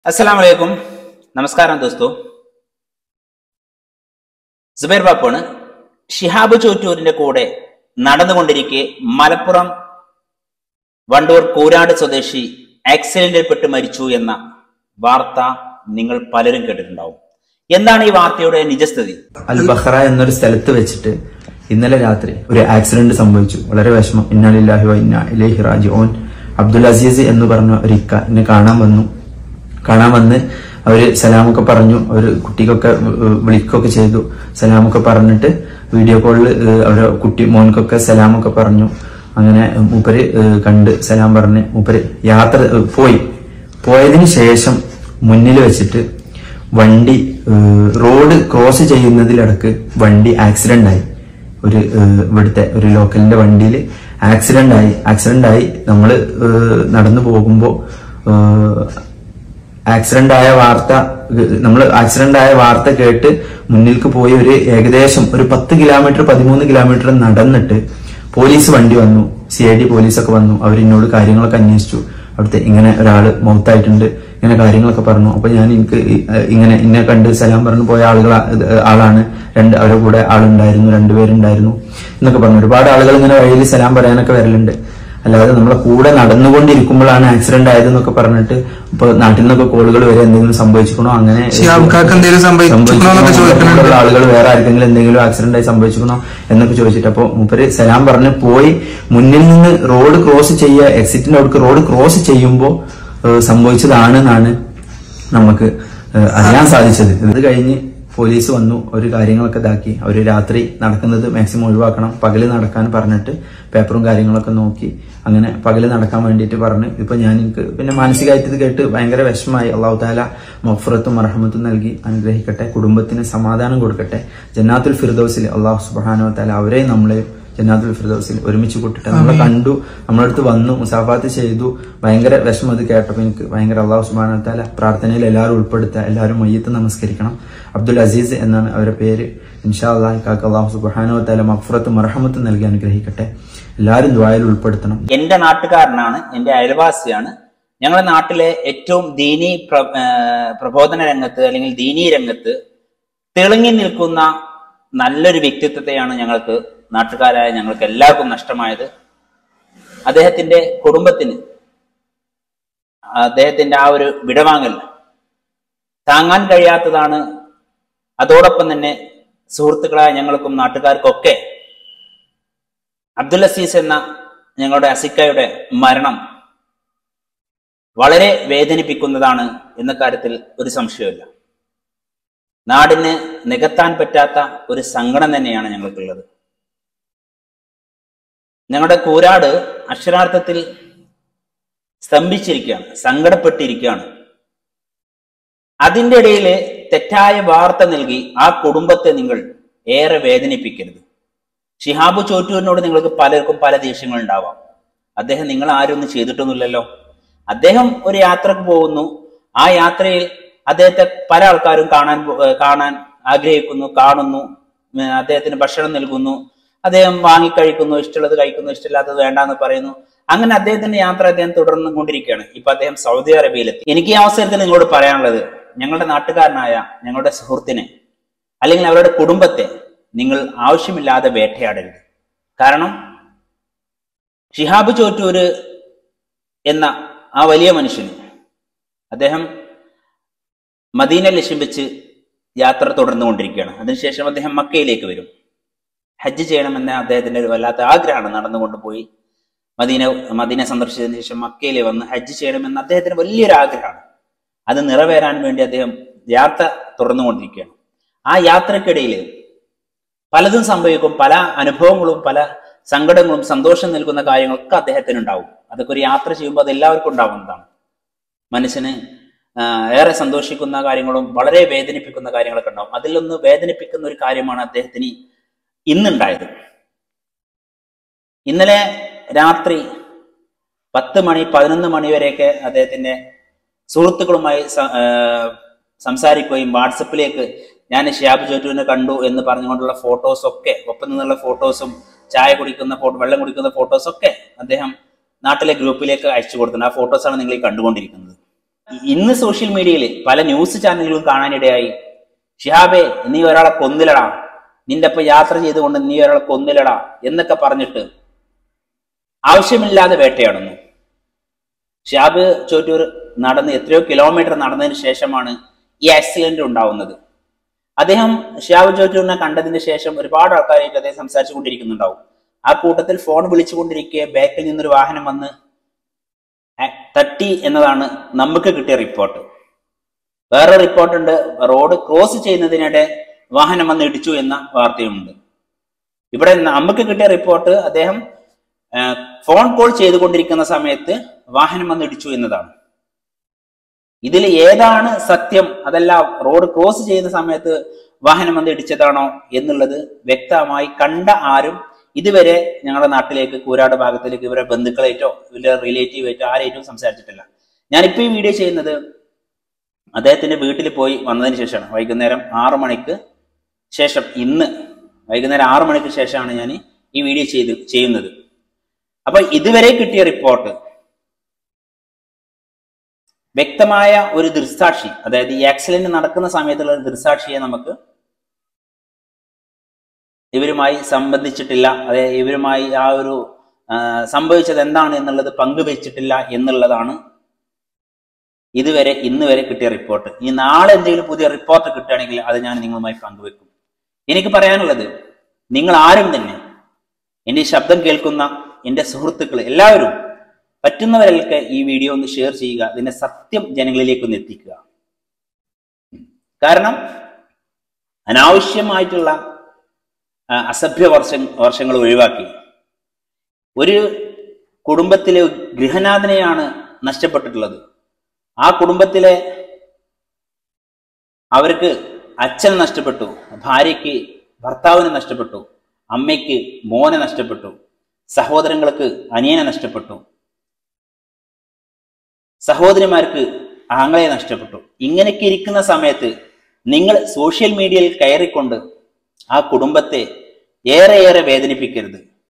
അസ്സലാം വലൈക്കും നമസ്കാരം ദോസ്തോ സുബൈർ ബാപ്പാണ് ഷിഹാബ് ചോറ്റൂരിന്റെ കൂടെ നടന്നുകൊണ്ടിരിക്കെ മലപ്പുറം വണ്ടൂർ കൂരാട് സ്വദേശി ആക്സിഡന്റിൽപ്പെട്ട് മരിച്ചു എന്ന വാർത്ത നിങ്ങൾ പലരും കേട്ടിട്ടുണ്ടാവും എന്താണ് ഈ വാർത്തയുടെ നിജസ്ഥിതി അൽ ബഹ്റ എന്നൊരു സ്ഥലത്ത് വെച്ചിട്ട് ഇന്നലെ രാത്രി ഒരു ആക്സിഡന്റ് സംഭവിച്ചു വളരെ വിഷമം ഇന്നാലില്ലാഹി വ ഇന്ന ഇലൈഹി റാജിഊൻ അബ്ദുൽ അസീസ് എന്ന് പറഞ്ഞ ഒരു ഇക്ക എന്നെ കാണാൻ വന്നു കാണാൻ വന്ന് അവര് സലാമൊക്കെ പറഞ്ഞു അവര് കുട്ടിക്കൊക്കെ ഏഹ്, വിളിക്കുകയൊക്കെ ചെയ്തു സലാമൊക്കെ പറഞ്ഞിട്ട് വീഡിയോ കോളിൽ അവരെ കുട്ടി മോൻക്കൊക്കെ സലാമൊക്കെ പറഞ്ഞു അങ്ങനെ മൂപ്പര് ഏഹ്, കണ്ട് സലാം പറഞ്ഞ് മൂപ്പര് യാത്ര ഏഹ്, പോയി പോയതിനു ശേഷം മുന്നിൽ വെച്ചിട്ട് വണ്ടി ഏഹ്, റോഡ് ക്രോസ് ചെയ്യുന്നതിലിടക്ക് വണ്ടി ആക്സിഡന്റ് ആയി ഒരു ഏഹ്, ഇവിടുത്തെ ഒരു ലോക്കലിന്റെ വണ്ടിയിൽ ആക്സിഡന്റ് ആയി ആക്സിഡന്റ് ആയി നമ്മൾ നടന്നു പോകുമ്പോൾ ആക്സിഡന്റ് ആയ വാർത്ത നമ്മൾ ആക്സിഡന്റ് ആയ വാർത്ത കേട്ട് മുന്നിലേക്ക് പോയി ഒരു ഏകദേശം ഒരു പത്ത് കിലോമീറ്റർ പതിമൂന്ന് കിലോമീറ്റർ നടന്നിട്ട് പോലീസ് വണ്ടി വന്നു സി ഐ ഡി പോലീസൊക്കെ വന്നു അവർ എന്നോട് കാര്യങ്ങളൊക്കെ അന്വേഷിച്ചു അവിടുത്തെ ഇങ്ങനെ ഒരാള് മൗത്തായിട്ടുണ്ട് ഇങ്ങനെ കാര്യങ്ങളൊക്കെ പറഞ്ഞു അപ്പൊ ഞാൻ എനിക്ക് ഈ- ഇങ്ങനെ ഇന്നെ കണ്ട് സലാം പറഞ്ഞു പോയ ആളുകൾ ആളാണ് രണ്ട് അവരുടെ കൂടെ ആളുണ്ടായിരുന്നു രണ്ടുപേരുണ്ടായിരുന്നു എന്നൊക്കെ പറഞ്ഞു ഒരുപാട് ആളുകൾ ഇങ്ങനെ വഴിയിൽ സലാം പറയാനൊക്കെ വരലുണ്ട് അല്ലാതെ നമ്മളെ കൂടെ നടന്നുകൊണ്ടിരിക്കുമ്പോഴാണ് ആക്സിഡന്റ് ആയതെന്നൊക്കെ പറഞ്ഞിട്ട് ഇപ്പൊ നാട്ടിൽ നിന്നൊക്കെ കോളുകൾ വരെ എന്തെങ്കിലും സംഭവിച്ചിക്കണോ അങ്ങനെ ഷിഹാബ്ക്കാക്ക് എന്തെങ്കിലും സംഭവിച്ചിക്കണോ എന്നൊക്കെ ചോദിക്കുന്നുണ്ട്. കൂടെയുള്ള ആളുകൾ വേറെ ആർക്കെങ്കിലും എന്തെങ്കിലും ആക്സിഡന്റ് ആയി സംഭവിച്ചിക്കണോ എന്നൊക്കെ ചോദിച്ചിട്ട് അപ്പൊ മൂപ്പര് സലാം പറഞ്ഞ് പോയി മുന്നിൽ നിന്ന് റോഡ് ക്രോസ് ചെയ്യുക എക്സിറ്റിന്റെ അവിടേക്ക് റോഡ് ക്രോസ് ചെയ്യുമ്പോൾ സംഭവിച്ചതാണ് എന്നാണ് നമുക്ക് ഏഹ്, അറിയാൻ സാധിച്ചത് ഇത് കഴിഞ്ഞ് പോലീസ് വന്നു ഒരു കാര്യങ്ങളൊക്കെ ഇതാക്കി അവർ രാത്രി നടക്കുന്നത് മാക്സിമം ഒഴിവാക്കണം പകല് നടക്കാൻ പറഞ്ഞിട്ട് പേപ്പറും കാര്യങ്ങളൊക്കെ നോക്കി അങ്ങനെ പകല് നടക്കാൻ വേണ്ടിയിട്ട് പറഞ്ഞ് ഇപ്പൊ ഞാൻ എനിക്ക് പിന്നെ മാനസികമായിട്ട് ഇത് കേട്ട് ഭയങ്കര വിഷമമായി അള്ളാഹു താല മഫ്രത്തും അർഹമത്തും നൽകി അനുഗ്രഹിക്കട്ടെ കുടുംബത്തിന് സമാധാനം കൊടുക്കട്ടെ ജന്നാത്തുൽ ഫിർദൌസിൽ അള്ളാഹു സുബാനോ താല അവരെയും നമ്മളെയും ജന്നാത്തുൽ ഫിർദൌസിൽ ഒരുമിച്ച് കൂട്ടിട്ട് നമ്മളെ കണ്ടു നമ്മളെ അടുത്ത് വന്നു മുസാഫാത്ത് ചെയ്തു ഭയങ്കര വിഷമം അത് കേട്ടപ്പോൾ എനിക്ക് ഭയങ്കര അള്ളാഹു സുബാന താല പ്രാർത്ഥനയിൽ എല്ലാവരും ഉൾപ്പെടുത്തുക എല്ലാവരും മയ്യത്ത് നമസ്കരിക്കണം അബ്ദുൽ അസീസ് എന്നാണ് അവരുടെ പേര് ഇൻഷാ അള്ളാഹ് കാക്ക അള്ളാഹു സുബാനോ താല മഫ്രത്തും അർഹമത്തും നൽകി അനുഗ്രഹിക്കട്ടെ എല്ലാവരും ദ്വായയിൽ ഉൾപ്പെടുത്തണം എന്റെ നാട്ടുകാരനാണ് എന്റെ അയൽവാസിയാണ് ഞങ്ങളുടെ നാട്ടിലെ ഏറ്റവും ദീനി പ്ര- ആ, പ്രബോധന രംഗത്ത് അല്ലെങ്കിൽ ദീനീ രംഗത്ത് തിളങ്ങി നിൽക്കുന്ന നല്ലൊരു വ്യക്തിത്വത്തെയാണ് ഞങ്ങൾക്ക് നാട്ടുകാരായ ഞങ്ങൾക്ക് എല്ലാവർക്കും നഷ്ടമായത് അദ്ദേഹത്തിന്റെ കുടുംബത്തിന് അദ്ദേഹത്തിന്റെ ആ ഒരു വിടവാങ്ങൽ താങ്ങാൻ കഴിയാത്തതാണ് അതോടൊപ്പം തന്നെ സുഹൃത്തുക്കളായ ഞങ്ങൾക്കും നാട്ടുകാർക്കൊക്കെ അബ്ദുൽ അസീസ് എന്ന ഞങ്ങളുടെ അസിക്കയുടെ മരണം വളരെ വേദനിപ്പിക്കുന്നതാണ് എന്ന കാര്യത്തിൽ ഒരു സംശയമില്ല നാടിന് നികത്താൻ പറ്റാത്ത ഒരു സങ്കടം തന്നെയാണ് ഞങ്ങൾക്കുള്ളത് ഞങ്ങളുടെ കൂരാട് അക്ഷരാർത്ഥത്തിൽ സ്തംഭിച്ചിരിക്കുകയാണ് സങ്കടപ്പെട്ടിരിക്കുകയാണ് അതിൻ്റെ ഇടയിൽ തെറ്റായ വാർത്ത നൽകി ആ കുടുംബത്തെ നിങ്ങൾ ഏറെ വേദനിപ്പിക്കരുത് ഷിഹാബ് ചോറ്റൂരിനോട് നിങ്ങൾക്ക് പലർക്കും പല ദേഷ്യങ്ങൾ ഉണ്ടാവാം അദ്ദേഹം നിങ്ങൾ ആരും ഒന്നും ചെയ്തിട്ടൊന്നുമില്ലല്ലോ അദ്ദേഹം ഒരു യാത്രക്ക് പോകുന്നു ആ യാത്രയിൽ അദ്ദേഹത്തെ പല ആൾക്കാരും കാണാൻ പോ- ഏർ കാണാൻ ആഗ്രഹിക്കുന്നു കാണുന്നു ഉം, അദ്ദേഹത്തിന് ഭക്ഷണം നൽകുന്നു അദ്ദേഹം വാങ്ങിക്കഴിക്കുന്നു ഇഷ്ടമുള്ളത് കഴിക്കുന്നു ഇഷ്ടമില്ലാത്തത് വേണ്ടാന്ന് പറയുന്നു അങ്ങനെ അദ്ദേഹത്തിന്റെ യാത്ര അദ്ദേഹം തുടർന്നു കൊണ്ടിരിക്കുകയാണ് ഇപ്പൊ അദ്ദേഹം സൗദി അറേബ്യയിലെത്തി എനിക്ക് ഈ അവസരത്തിൽ നിങ്ങളോട് പറയാനുള്ളത് ഞങ്ങളുടെ നാട്ടുകാരനായ ഞങ്ങളുടെ സുഹൃത്തിനെ അല്ലെങ്കിൽ അവരുടെ കുടുംബത്തെ നിങ്ങൾ ആവശ്യമില്ലാതെ വേട്ടയാടരുത് കാരണം ഷിഹാബ് ചോറ്റൂര് എന്ന ആ വലിയ മനുഷ്യന് അദ്ദേഹം മദീന ലക്ഷ്യം വെച്ച് യാത്ര തുടർന്നുകൊണ്ടിരിക്കുകയാണ് അതിനുശേഷം അദ്ദേഹം മക്കയിലേക്ക് വരും ഹജ്ജ് ചെയ്യണമെന്ന അദ്ദേഹത്തിന്റെ ഒരു വല്ലാത്ത ആഗ്രഹമാണ് നടന്നുകൊണ്ട് പോയി മദീന മദീന സന്ദർശിച്ചതിന് ശേഷം മക്കയിൽ വന്ന് ഹജ്ജ് ചെയ്യണമെന്ന് അദ്ദേഹത്തിന് വലിയൊരു ആഗ്രഹമാണ് അത് നിറവേറാൻ വേണ്ടി അദ്ദേഹം യാത്ര തുടർന്നുകൊണ്ടിരിക്കുകയാണ് ആ യാത്രക്കിടയിൽ പലതും സംഭവിക്കും പല അനുഭവങ്ങളും പല സങ്കടങ്ങളും സന്തോഷം നൽകുന്ന കാര്യങ്ങളൊക്കെ അദ്ദേഹത്തിന് ഉണ്ടാവും അതൊക്കെ ഒരു യാത്ര ചെയ്യുമ്പോൾ അത് എല്ലാവർക്കും ഉണ്ടാവുന്നതാണ് മനസ്സിന് ആ, ഏറെ സന്തോഷിക്കുന്ന കാര്യങ്ങളും വളരെ വേദനിപ്പിക്കുന്ന കാര്യങ്ങളൊക്കെ ഉണ്ടാവും അതിലൊന്ന് വേദനിപ്പിക്കുന്ന ഒരു കാര്യമാണ് അദ്ദേഹത്തിന് ഇന്നുണ്ടായത് ഇന്നലെ രാത്രി പത്ത് മണി പതിനൊന്ന് മണി വരെയൊക്കെ അദ്ദേഹത്തിന്റെ സുഹൃത്തുക്കളുമായി സ- ആ, സംസാരിക്കുകയും വാട്സപ്പിലേക്ക് ഞാൻ ഷിയാബ് ചോറ്റുവിനെ കണ്ടു എന്ന് പറഞ്ഞുകൊണ്ടുള്ള ഫോട്ടോസ് ഒക്കെ ഒപ്പം നിന്നുള്ള ഫോട്ടോസും ചായ കുടിക്കുന്ന ഫോട്ടോ വെള്ളം കുടിക്കുന്ന ഫോട്ടോസ് ഒക്കെ അദ്ദേഹം നാട്ടിലെ ഗ്രൂപ്പിലേക്ക് അയച്ചു കൊടുത്തിട്ടുണ്ട് ആ ഫോട്ടോസാണ് നിങ്ങൾ ഈ കണ്ടുകൊണ്ടിരിക്കുന്നത് ഇന്ന് സോഷ്യൽ മീഡിയയിൽ പല ന്യൂസ് ചാനലുകളും കാണാനിടയായി ഷിഹാബെ നീ ഒരാളെ കൊന്നിലടാ നിന്റെ ഒപ്പം യാത്ര ചെയ്തുകൊണ്ട് നീ ഒരാളെ കൊന്നിലടാ എന്നൊക്കെ പറഞ്ഞിട്ട് ആവശ്യമില്ലാതെ വേട്ടയാടുന്നു ഷിഹാബ് ചോറ്റൂർ നടന്ന് എത്രയോ കിലോമീറ്റർ നടന്നതിന് ശേഷമാണ് ഈ ആക്സിഡന്റ് ഉണ്ടാവുന്നത് അദ്ദേഹം ഷിഹാബ് ചോറ്റൂരിനെ കണ്ടതിന് ശേഷം ഒരുപാട് ആൾക്കാരായിട്ട് അദ്ദേഹം സംസാരിച്ചു കൊണ്ടിരിക്കുന്നുണ്ടാവും ആ കൂട്ടത്തിൽ ഫോൺ വിളിച്ചുകൊണ്ടിരിക്കെ ബാക്കിൽ നിന്നൊരു വാഹനം വന്ന് ആ- തട്ടി എന്നതാണ് നമുക്ക് കിട്ടിയ റിപ്പോർട്ട് വേറെ റിപ്പോർട്ടുണ്ട് റോഡ് ക്രോസ് ചെയ്യുന്നതിനിടെ വാഹനം വന്ന് ഇടിച്ചു എന്ന വാർത്തയുമുണ്ട് ഇവിടെ നമുക്ക് കിട്ടിയ റിപ്പോർട്ട് അദ്ദേഹം ആ, ഫോൺ കോൾ ചെയ്തുകൊണ്ടിരിക്കുന്ന സമയത്ത് വാഹനം വന്ന് ഇടിച്ചു എന്നതാണ് ഇതിൽ ഏതാണ് സത്യം അതല്ല റോഡ് ക്രോസ് ചെയ്യുന്ന സമയത്ത് വാഹനം വന്ന് ഇടിച്ചതാണോ എന്നുള്ളത് വ്യക്തമായി കണ്ട ആരും ഇതുവരെ ഞങ്ങളുടെ നാട്ടിലേക്ക് കൂരാട് ഭാഗത്തിലേക്ക് ഇവരെ ബന്ധുക്കളായിട്ടോ ഇവരുടെ റിലേറ്റീവ് ആയിട്ടോ ആരായിട്ടും സംസാരിച്ചിട്ടില്ല ഞാനിപ്പോ ഈ വീഡിയോ ചെയ്യുന്നത് അദ്ദേഹത്തിന്റെ വീട്ടിൽ പോയി വന്നതിന് ശേഷമാണ് വൈകുന്നേരം ആറു മണിക്ക് ശേഷം ഇന്ന് വൈകുന്നേരം ആറു മണിക്ക് ശേഷമാണ് ഞാൻ ഈ വീഡിയോ ചെയ്ത് ചെയ്യുന്നത് അപ്പൊ ഇതുവരെ കിട്ടിയ റിപ്പോർട്ട് വ്യക്തമായ ഒരു ദൃക്സാക്ഷി അതായത് ഈ ആക്സിഡന്റ് നടക്കുന്ന സമയത്തുള്ള ഒരു ദൃക്സാക്ഷിയെ നമുക്ക് ഇവരുമായി സംബന്ധിച്ചിട്ടില്ല അതായത് ഇവരുമായി ആ ഒരു ആ, സംഭവിച്ചത് എന്താണ് എന്നുള്ളത് പങ്കുവച്ചിട്ടില്ല എന്നുള്ളതാണ് ഇതുവരെ ഇന്ന് വരെ കിട്ടിയ റിപ്പോർട്ട് ഈ നാളെ എന്തെങ്കിലും പുതിയ റിപ്പോർട്ട് കിട്ടുകയാണെങ്കിൽ അത് ഞാൻ നിങ്ങളുമായി പങ്കുവെക്കും എനിക്ക് പറയാനുള്ളത് നിങ്ങൾ ആരും തന്നെ എൻ്റെ ഈ ശബ്ദം കേൾക്കുന്ന എൻ്റെ സുഹൃത്തുക്കൾ എല്ലാവരും പറ്റുന്നവരൊക്കെ ഈ വീഡിയോ ഒന്ന് ഷെയർ ചെയ്യുക ഇതിന്റെ സത്യം ജനങ്ങളിലേക്ക് ഒന്ന് എത്തിക്കുക കാരണം അനാവശ്യമായിട്ടുള്ള ആ, അസഭ്യ വർഷ വർഷങ്ങൾ ഒഴിവാക്കി ഒരു കുടുംബത്തിലെ ഗൃഹനാഥനെയാണ് നഷ്ടപ്പെട്ടിട്ടുള്ളത് ആ കുടുംബത്തിലെ അവർക്ക് അച്ഛൻ നഷ്ടപ്പെട്ടു ഭാര്യയ്ക്ക് ഭർത്താവിനെ നഷ്ടപ്പെട്ടു അമ്മയ്ക്ക് മോനെ നഷ്ടപ്പെട്ടു സഹോദരങ്ങൾക്ക് അനിയനെ നഷ്ടപ്പെട്ടു സഹോദരിമാർക്ക് ആങ്ങളെ നഷ്ടപ്പെട്ടു ഇങ്ങനെയൊക്കെ ഇരിക്കുന്ന സമയത്ത് നിങ്ങൾ സോഷ്യൽ മീഡിയയിൽ കയറിക്കൊണ്ട് ആ കുടുംബത്തെ ഏറെ ഏറെ വേദനിപ്പിക്കരുത്